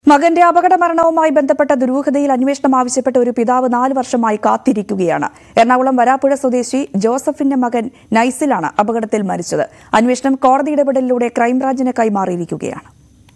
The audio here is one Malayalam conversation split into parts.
മകന്റെ അപകട മരണവുമായി ബന്ധപ്പെട്ട ദുരൂഹതയിൽ അന്വേഷണം ആവശ്യപ്പെട്ട ഒരു പിതാവ് നാല് വർഷമായി കാത്തിരിക്കുകയാണ് എറണാകുളം വരാപ്പുഴ സ്വദേശി ജോസഫിന്റെ മകൻ നൈസിലാണ് അപകടത്തിൽ മരിച്ചത് അന്വേഷണം കോടതി ഇടപെടലിലൂടെ ക്രൈംബ്രാഞ്ചിന് കൈമാറിയിരിക്കുകയാണ്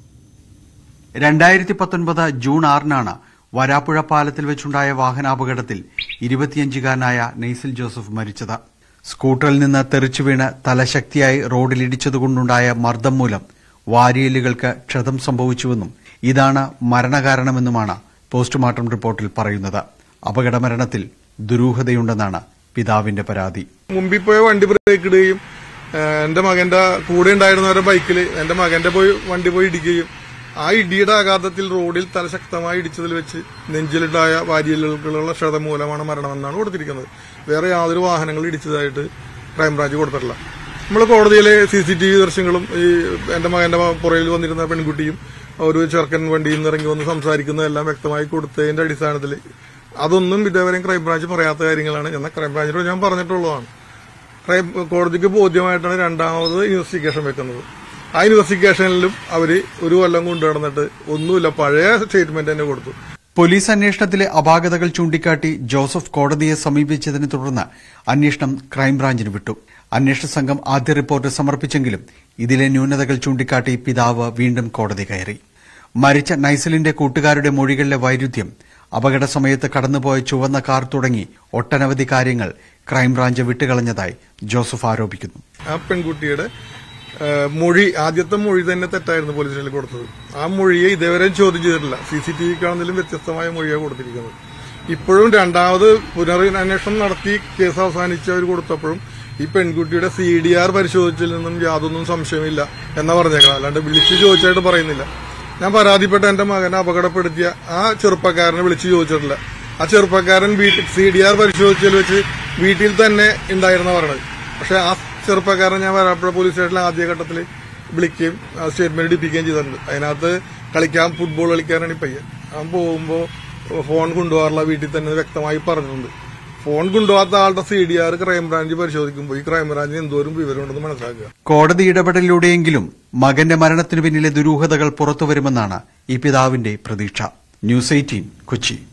രണ്ടായിരത്തി പത്തൊൻപത് ജൂൺ ആറിനാണ് വരാപ്പുഴ പാലത്തിൽ വെച്ചുണ്ടായ വാഹനാപകടത്തിൽ ഇരുപത്തിയഞ്ചുകാരനായ നെയ്സിൽ ജോസഫ് മരിച്ചത് സ്കൂട്ടറിൽ നിന്ന് തെറിച്ചു വീണ് തലശക്തിയായി റോഡിലിടിച്ചതുകൊണ്ടുണ്ടായ മർദ്ദം മൂലം വാരിയലുകൾക്ക് ക്ഷതം സംഭവിച്ചുവെന്നും ഇതാണ് മരണകാരണമെന്നുമാണ് പോസ്റ്റ്മോർട്ടം റിപ്പോർട്ടിൽ പറയുന്നത് അപകടമരണത്തിൽ ദുരൂഹതയുണ്ടെന്നാണ് പിതാവിന്റെ പരാതി മുമ്പിൽ പോയ വണ്ടി ബ്രേക്ക് ഇടുകയും ഏഹ് എന്റെ മകന്റെ കൂടെ ഉണ്ടായിരുന്നവരുടെ ബൈക്കിൽ എന്റെ മകന്റെ പോയി വണ്ടി പോയി ഇടിക്കുകയും ആ ഇടിയുടെ ആഘാതത്തിൽ റോഡിൽ തലശക്തമായി ഇടിച്ചതിൽ വെച്ച് നെഞ്ചിലുണ്ടായ വാരിയലുകളുള്ള ക്ഷതം മൂലമാണ് മരണമെന്നാണ് കൊടുത്തിരിക്കുന്നത് വേറെ യാതൊരു വാഹനങ്ങൾ ഇടിച്ചതായിട്ട് ക്രൈംബ്രാഞ്ച് കൊടുത്തിട്ടില്ല നമ്മൾ കോടതിയിലെ സി സി ടി വി ദൃശ്യങ്ങളും ഈ എന്റെ മകന്റെ പുറകിൽ വന്നിരുന്ന പെൺകുട്ടിയും ഒരു ചെറുക്കൻ വണ്ടിയിൽ നിന്ന് ഇറങ്ങി വന്ന് സംസാരിക്കുന്നതെല്ലാം വ്യക്തമായി കൊടുത്തതിന്റെ അടിസ്ഥാനത്തിൽ അതൊന്നും ഇതേവരെയും ക്രൈംബ്രാഞ്ച് പറയാത്ത കാര്യങ്ങളാണ് എന്നാൽ ക്രൈംബ്രാഞ്ചിനോട് ഞാൻ പറഞ്ഞിട്ടുള്ളതാണ് ക്രൈം കോടതിക്ക് ബോധ്യമായിട്ടാണ് രണ്ടാമത് ഇൻവെസ്റ്റിഗേഷൻ വെക്കുന്നത് ആ ഇൻവെസ്റ്റിഗേഷനിലും അവര് ഒരു കൊല്ലം കൊണ്ടു നടന്നിട്ട് ഒന്നുമില്ല പഴയ സ്റ്റേറ്റ്മെന്റ് തന്നെ കൊടുത്തു പോലീസ് അന്വേഷണത്തിലെ അപാകതകൾ ചൂണ്ടിക്കാട്ടി ജോസഫ് കോടതിയെ സമീപിച്ചതിനെ തുടർന്ന് അന്വേഷണം ക്രൈംബ്രാഞ്ചിന് വിട്ടു അന്വേഷണ സംഘം ആദ്യ റിപ്പോർട്ട് സമർപ്പിച്ചെങ്കിലും ഇതിലെ ന്യൂനതകൾ ചൂണ്ടിക്കാട്ടി പിതാവ് വീണ്ടും കോടതി കയറി മരിച്ച നൈസലിന്റെ കൂട്ടുകാരുടെ മൊഴികളിലെ വൈരുദ്ധ്യം അപകട സമയത്ത് കടന്നുപോയ ചുവന്ന കാർ തുടങ്ങി ഒട്ടനവധി കാര്യങ്ങൾ ക്രൈംബ്രാഞ്ച് വിട്ടുകളഞ്ഞതായി ജോസഫ് ആരോപിക്കുന്നു ആ പെൺകുട്ടിയുടെ ആ, മൊഴി ആദ്യത്തെ മൊഴി തന്നെ തെറ്റായിരുന്നു പോലീസ് സ്റ്റേഷനിൽ കൊടുത്തത് ആ മൊഴിയെ ഇതേവരെ ചോദ്യം ചെയ്തിട്ടില്ല സി സി ടി വിക്കാണെങ്കിലും വ്യത്യസ്തമായ മൊഴിയാണ് കൊടുത്തിരിക്കുന്നത് ഇപ്പോഴും രണ്ടാമത് പുനരന്വേഷണം നടത്തി കേസ് അവസാനിച്ചവർ കൊടുത്തപ്പോഴും ഈ പെൺകുട്ടിയുടെ സി ഡി ആർ പരിശോധിച്ചതിൽ നിന്നും യാതൊന്നും സംശയമില്ല എന്നാ പറഞ്ഞേക്കണം അല്ലാണ്ട് വിളിച്ചു ചോദിച്ചായിട്ട് പറയുന്നില്ല ഞാൻ പരാതിപ്പെട്ട എന്റെ മകനെ അപകടപ്പെടുത്തിയ ആ ചെറുപ്പക്കാരനെ വിളിച്ചു ചോദിച്ചിട്ടില്ല ആ ചെറുപ്പക്കാരൻ വീട്ടിൽ സി ഡി ആർ പരിശോധിച്ചതിൽ വെച്ച് വീട്ടിൽ തന്നെ ഉണ്ടായിരുന്ന പറഞ്ഞത് പക്ഷെ ആ ചെറുപ്പക്കാരൻ ഞാൻ വരാപ്പുഴ പോലീസ് സ്റ്റേഷനിൽ ആദ്യഘട്ടത്തിൽ വിളിക്കുകയും ആ സ്റ്റേറ്റ്മെന്റ് ഇടിപ്പിക്കുകയും ചെയ്തിട്ടുണ്ട് അതിനകത്ത് കളിക്കാൻ ഫുട്ബോൾ കളിക്കാനാണ് ഈ പയ്യൻ അവൻ പോകുമ്പോൾ ഫോൺ കൊണ്ടുപോകാറില്ല വീട്ടിൽ തന്നെ വ്യക്തമായി പറഞ്ഞിട്ടുണ്ട് ഫോൺ കൊണ്ടുപോകാത്ത ആളുടെ സി ഡി ആർ ക്രൈംബ്രാഞ്ച് പരിശോധിക്കുമ്പോൾ ഈ ക്രൈംബ്രാഞ്ചിന് എന്തോരം വിവരമുണ്ടെന്ന് മനസ്സിലാക്കുക കോടതി ഇടപെടലിലൂടെയെങ്കിലും മകന്റെ മരണത്തിനു പിന്നിലെ ദുരൂഹതകൾ പുറത്തുവരുമെന്നാണ് ഈ പിതാവിന്റെ പ്രതീക്ഷ ന്യൂസ് എയ്റ്റീൻ കൊച്ചി